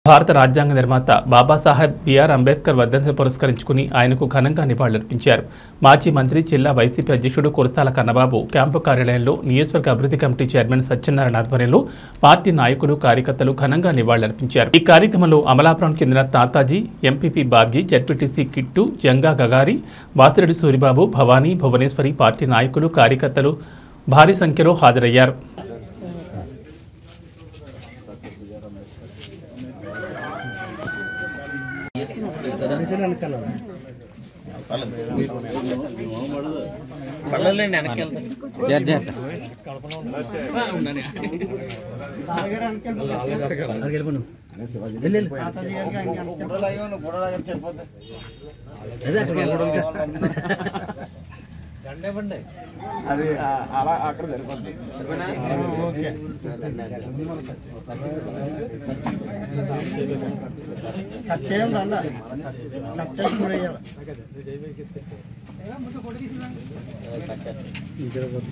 భారత రాజ్యాంగ నిర్మాత బాబాసాహెబ్ బిఆర్ అంబేద్కర్ వర్ధంతిని పురస్కరించుకుని ఆయనకు ఘనంగా నివాళులర్పించారు మాజీ మంత్రి జిల్లా వైసీపీ అధ్యక్షుడు కురసాల కన్నబాబు క్యాంపు కార్యాలయంలో నియోజకవర్గ అభివృద్ధి కమిటీ చైర్మన్ సత్యనారాయణ ఆధ్వర్యంలో పార్టీ నాయకులు కార్యకర్తలు ఘనంగా నివాళులర్పించారు ఈ కార్యక్రమంలో అమలాపురం చెందిన Tataji MPP Babji ZPTC Kittu Janga Gagari Vasireddy Suribabu Bhavani Bhuvaneswari party నాయకులు కార్యకర్తలు భారీ సంఖ్యలో హాజరయ్యారు పర్లేదులేండి వెనక్కి వెళ్తాను అది ఆ- అలా అక్కడ సరిపోద్ది కట్టేయం దండ కట్టేసి కూడా వేయాలి.